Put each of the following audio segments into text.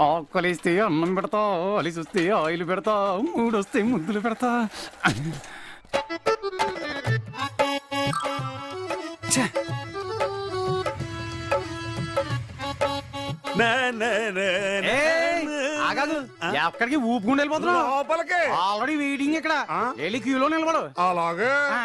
ఆకలిస్తే అన్నం పెడతా అలిసి వస్తే ఆయిల్ పెడతా మూడొస్తే ముద్దులు పెడతా ఛే, ఏయ్, ఆగాదు ఎక్కడికి ఊపుకుండా వెళ్ళిపోతున్నావు లోపలికి ఆల్రెడీ వెయిటింగ్ ఇక్కడ వెళ్ళి క్యూలో నిలబడు అలాగే ఆ,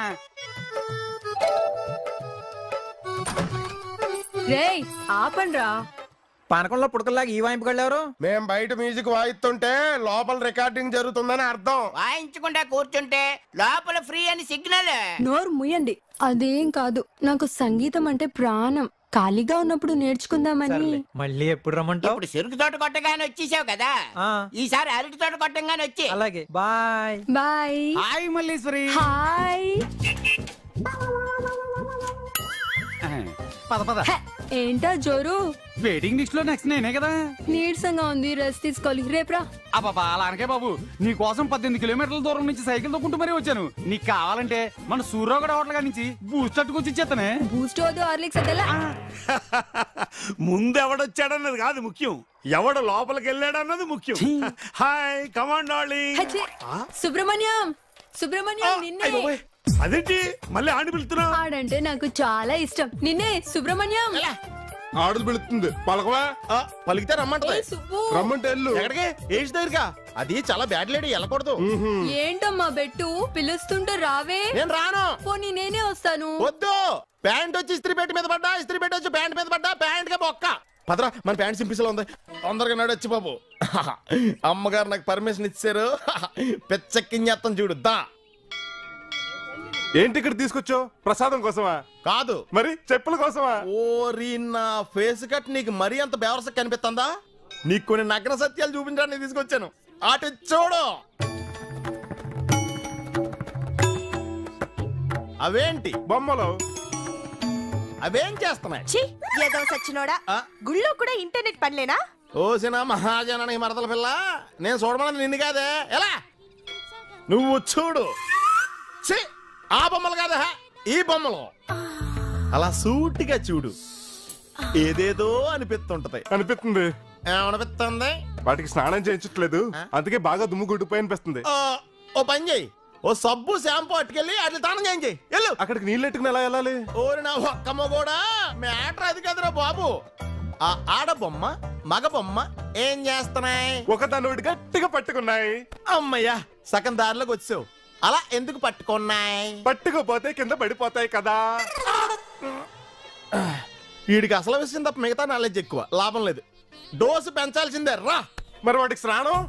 రేయ్ ఆపండ్రా పానకంలో పుడకల్లాగా ఈ వాయింపు ఎవరు మేం బయట మ్యూజిక్ వాయిస్తుంటే లోపల రికార్డింగ్ జరుగుతుందని అర్థం వాయించకుండా కూర్చుంటే లోపల ఫ్రీ అని సిగ్నల్ నోరు ముయ్యండి అదేం కాదు నాకు సంగీతం అంటే ప్రాణం ఖాళీగా ఉన్నప్పుడు నేర్చుకుందామని మళ్ళీ ఎప్పుడు రమ్మంటావు ఇప్పుడు చెరుకు తోట కొట్టగానే వచ్చేసావు కదా ఆ. ఈసారి అరటి తోట కొట్టంగానే వచ్చి అలాగే bye bye hi Malleswari hi పద పద హ, ఏంటా జోరు వెయిటింగ్ లిస్ట్ లో నెక్స్ట్ నేనే కదా నీరసంగా ఉంది రెస్ట్ తీసుకోవాలి రేపురా అబ్బాబా అలానకే బాబు నీ కోసం పద్దెనిమిది కిలోమీటర్ల దూరం నుంచి సైకిల్ తొక్కుంటూ మరీ వచ్చాను నీకు కావాలంటే మన సూర్యగడ హోటల్ కాడి నుంచి బూస్ట్ అట్టుకొచ్చి ఇచ్చేస్తానే బూస్ట్ వద్దు హార్లిక్స్ వద్దా ముందు ఎవడొచ్చాడన్నది కాదు ముఖ్యం ఎవడు లోపలికి వెళ్ళాడన్నది ముఖ్యం హాయ్ కమాండ్ డార్లింగ్ హచ్చి. సుబ్రహ్మణ్యం సుబ్రహ్మణ్యం నిన్నే అదేంటి మళ్ళీ ఆడి పిలుతున్నా ఆడంటే నాకు చాలా ఇష్టం నిన్నే సుబ్రహ్మణ్యం ఆడులు పిలుస్తుంది పలకవా ఆ, పలికితే రమ్మంటది ఏయ్, సుబ్బు రమ్మంటే వెళ్ళు ఎక్కడికి ఏజ్ దగ్గరగా అది చాలా బ్యాడ్ లేడీ వెళ్ళకూడదు ఏంటమ్మా బెట్టు పిలుస్తుంటే రావే నేను రాను పోనీ నేనే వస్తాను వద్దు ప్యాంట్ వచ్చి ఇస్త్రీ పెట్టి మీద పడ్డా ఇస్త్రీ పెట్టి వచ్చి ప్యాంట్ మీద పడ్డా ప్యాంట్ గా బొక్క పదరా మన ప్యాంట్ సింపిసలో ఉంది తొందరగా నడొచ్చి బాబు అమ్మగారు నాకు పర్మిషన్ ఇచ్చారు పెచ్చెక్కించేస్తాం చూడు దా ఏంటి ఇక్కడ తీసుకొచ్చావు ప్రసాదం కోసమా కాదు మరి చెప్పుల కోసమా ఓరి నా ఫేస్ కట్ నీకు మరీ అంత బేవరస కనిపిస్తుందా నీకు కొన్ని నగ్న సత్యాలు చూపించడానికి తీసుకొచ్చాను అటు చూడు అవేంటి బొమ్మలు అవేం చేస్తున్నాయి ఛీ ఏదో సచ్చినోడా ఆ? గుళ్ళో కూడా ఇంటర్నెట్ పనిలేనా ఓసిన మహాజనానికి మరదల పిల్ల నేను చూడమన్నది నిన్ను కాదే ఎలా నువ్వు చూడు ఛీ, ఆ బొమ్మలు కాదా ఈ బొమ్మలు అలా సూటిగా చూడు ఏదేదో అనిపిస్తుంటది అనిపిస్తుంది ఏమనిపిస్తుంది వాటికి స్నానం చేయించట్లేదు అందుకే బాగా దుమ్ము గుడ్డిపోయి అనిపిస్తుంది ఆ, ఓ పని చేయి ఓ సబ్బు షాంపూ అట్టుకెళ్ళి అట్లా తానం చేయించి వెళ్ళు అక్కడికి నీళ్ళు ఎట్టుకుని ఎలా వెళ్ళాలి ఓరి నా ఒక్కమ్మ కూడా మ్యాటర్ అది కదరా బాబు ఆ ఆడ బొమ్మ మగ బొమ్మ ఏం చేస్తున్నాయి ఒక దాని గట్టిగా పట్టుకున్నాయి అమ్మయ్యా సగం దారిలోకి వచ్చావు అలా ఎందుకు పట్టుకున్నాయి పట్టుకోపోతే కింద పడిపోతాయి కదా వీడికి అసలు విషయం తప్ప మిగతా నాలెడ్జ్ ఎక్కువ లాభం లేదు డోసు పెంచాల్సిందే రా మరి వాటికి స్నానం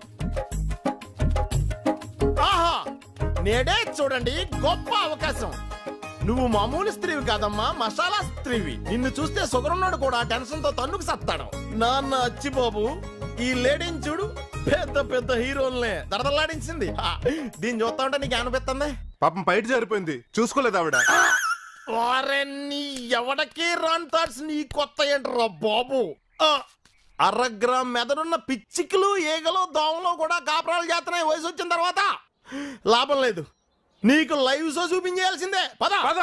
ఆహా నేడే చూడండి గొప్ప అవకాశం నువ్వు మామూలు స్త్రీవి కాదమ్మా మసాలా స్త్రీవి నిన్ను చూస్తే సుగరున్నాడు కూడా టెన్షన్ తో తన్నుకు సత్తాడు నాన్న అచ్చిబాబు ఈ లేడీని చూడు పెద్ద పెద్ద హీరోల్నే దడదల్లాడించింది ఆ, దీన్ని చూస్తా ఉంటే నీకు అనిపిస్తుంది పాపం బయట జారిపోయింది చూసుకోలేదు ఆవిడ వారే నీ ఎవడకి రాన్ థాట్స్ నీ కొత్త ఏంట్రా బాబు ఆ, అరగ్రామ్ మెదడున్న పిచ్చికలు ఈగలు దోమలు కూడా కాపురాలు చేస్తున్నాయి వయసు వచ్చిన తర్వాత లాభం లేదు నీకు లైవ్ షో చూపించేయాల్సిందే పద పద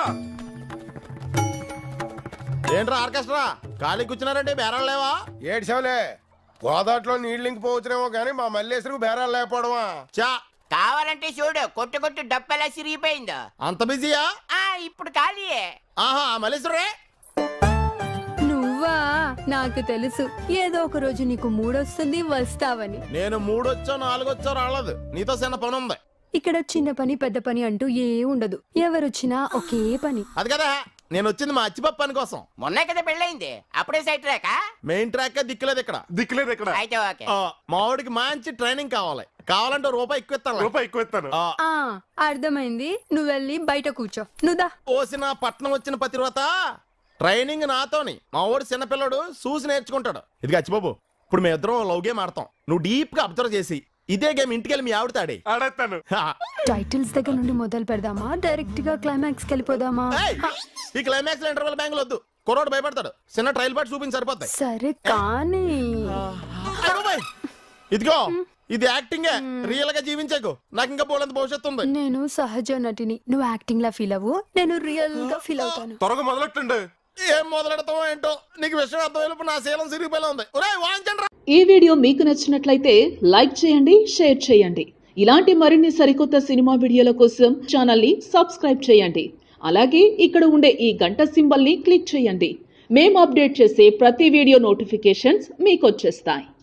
ఏంట్రా ఆర్కెస్ట్రా ఖాళీ కూర్చున్నారంటే బేరాలు లేవా ఏడ్చావులే గోదాట్లో నీళ్ళు ఇంకిపోవచ్చునేమో కానీ మా మల్లేశ్వరికి బేరాలు లేకపోవడమా చా కావాలంటే చూడు కొట్టు కొట్టు డప్పెలా సిరిగిపోయిందో అంత బిజీయా ఆ ఇప్పుడు ఖాళీయే ఆహా మల్లేశ్వరే నువ్వా నాకు తెలుసు ఏదో ఒక రోజు నీకు మూడొస్తుంది వస్తావని నేను మూడొచ్చో నాలుగొచ్చో రాలేదు నీతో చిన్న పని ఉంది ఇక్కడ చిన్న పని పెద్ద పని అంటూ ఏ ఉండదు ఎవరొచ్చినా ఒకే పని అది కదా నేను వచ్చింది మా అచ్చిపప్పు పని కోసం మొన్నే కదా పెళ్ళయింది అప్పుడే సైట్ రాక మెయిన్ ట్రాక్ దిక్కులేదు ఇక్కడ దిక్కులేదు ఇక్కడ అయితే ఓకే ఆ, మావాడికి మంచి ట్రైనింగ్ కావాలి కావాలంటే ఓ రూపాయి ఎక్కువ ఇస్తాను రూపాయి ఎక్కువ ఇస్తాను ఆ, ఆ అర్థమైంది నువ్వు వెళ్ళి బయట కూర్చో నువ్వుదా ఓసిన పట్నం వచ్చిన పతివ్రత ట్రైనింగ్ నాతోని మా వాడు చిన్నపిల్లడు చూసి నేర్చుకుంటాడు ఇది గచ్చిబాబు ఇప్పుడు మేము ఇద్దరం లవ్ గేమ్ ఆడతాం నువ్వు డీప్ గా అబ్జర్వ్ చేసి ఇదే గేమ్ ఇంటికి వెళ్ళి మీ ఆవిడ తాడే ఆడేస్తాను టైటిల్స్ దగ్గర నుండి మొదలు పెడదామా డైరెక్ట్ గా క్లైమాక్స్ కి వెళ్ళిపోదామా ఏయ్, ఈ క్లైమాక్స్ ఇంటర్వెల్ బ్యాంకులు వద్దు కుర్రోడు భయపడతాడు చిన్న ట్రైల్ పాటు చూపించి సరిపోతాయి సరే కానీ అయ్య బాబోయ్. ఇదిగో ఇది యాక్టింగే రియల్ గా జీవించేకు నాకు ఇంకా పోలేంత భవిష్యత్తు ఉంది నేను సహజ నటిని నువ్వు యాక్టింగ్ లా ఫీల్ అవ్వు నేను రియల్ గా ఫీల్ అవుతాను త్వరగా మొదలెట్టండి ఏం మొదలెడతావో ఏంటో నీకు విషయం అర్థమైనప్పుడు నా శీలం సిరిగిపోయేలా ఉంది ఒరేయ్ వాయించండి రా ఈ వీడియో మీకు నచ్చినట్లయితే లైక్ చేయండి షేర్ చేయండి ఇలాంటి మరిన్ని సరికొత్త సినిమా వీడియోల కోసం ఛానల్ని సబ్స్క్రైబ్ చేయండి అలాగే ఇక్కడ ఉండే ఈ గంట సింబల్ని క్లిక్ చేయండి మేము అప్డేట్ చేసే ప్రతి వీడియో నోటిఫికేషన్స్ మీకు వచ్చేస్తాయి